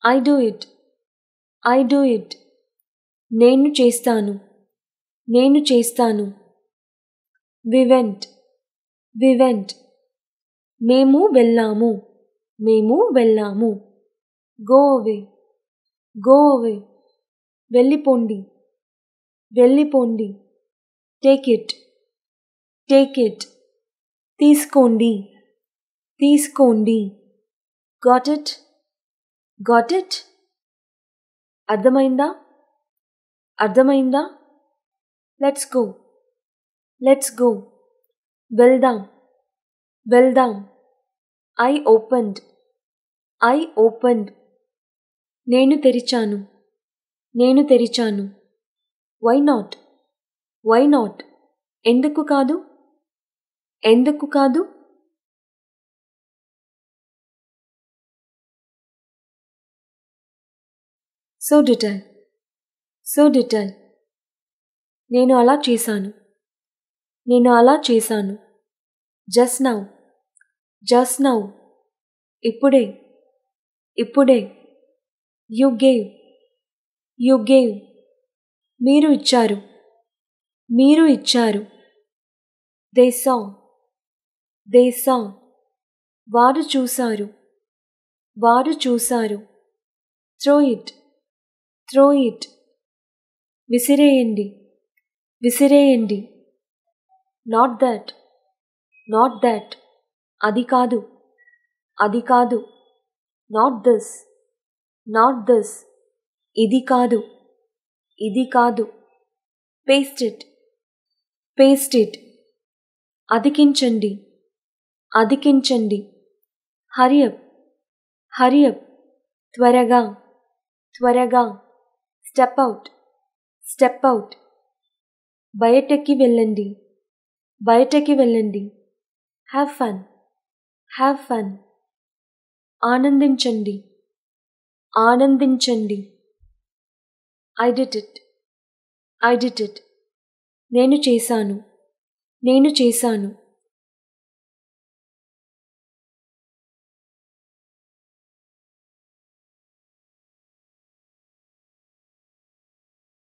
I do it I do it నేను చేస్తాను నేను చేస్తాను వివెంట్ వివెంట్ మేము వెళ్ళాము మేము వెళ్ళాము గో అవే గో అవే వెళ్ళిపోండి వెళ్ళిపోండి టేక్ ఇట్ టేక్ ఇట్ తీసుకోండి తీసుకోండి గాట్ ఇట్ గాట్ ఇట్ అర్థమైందా అర్థమైందా లెట్స్ గో లెట్స్ గో వెళ్దాం వెళ్దాం ఐ ఓపెన్డ్ ఐ ఓపెన్డ్ నేను తెరిచాను నేను తెరిచాను వై నాట్ వై నాట్ ఎందుకు కాదు ఎందుకు కాదు సో డిటైల్ సో డిటైల్ నేను అలా చేశాను నేను అలా చేశాను జస్ట్ నౌ జస్ట్ నౌ ఇప్పుడే ఇప్పుడే యు గేవ్ యు గేవ్ మీరు ఇచ్చారు మీరు ఇచ్చారు దే సా దే సా వారు చూశారు వారు చూశారు త్రో ఇట్ త్రో ఇట్ విసిరేయండి విసిరేయండి నాట్ దట్ నాట్ దట్ అది కాదు అది కాదు నాట్ దిస్ నాట్ దిస్ ఇది కాదు ఇది కాదు పేస్ట్ ఇట్ పేస్ట్ ఇట్ అదికించండి అదికించండి హరియప్ హరియప్ త్వరగా త్వరగా స్టెప్ అవుట్ స్టెప్ అవుట్ బయటకి వెళ్ళండి బయటకి వెళ్ళండి హ్యావ్ ఫన్ హ్యావ్ ఫన్ ఆనందించండి ఆనందించండి I did it I did it నేను చేశాను నేను చేశాను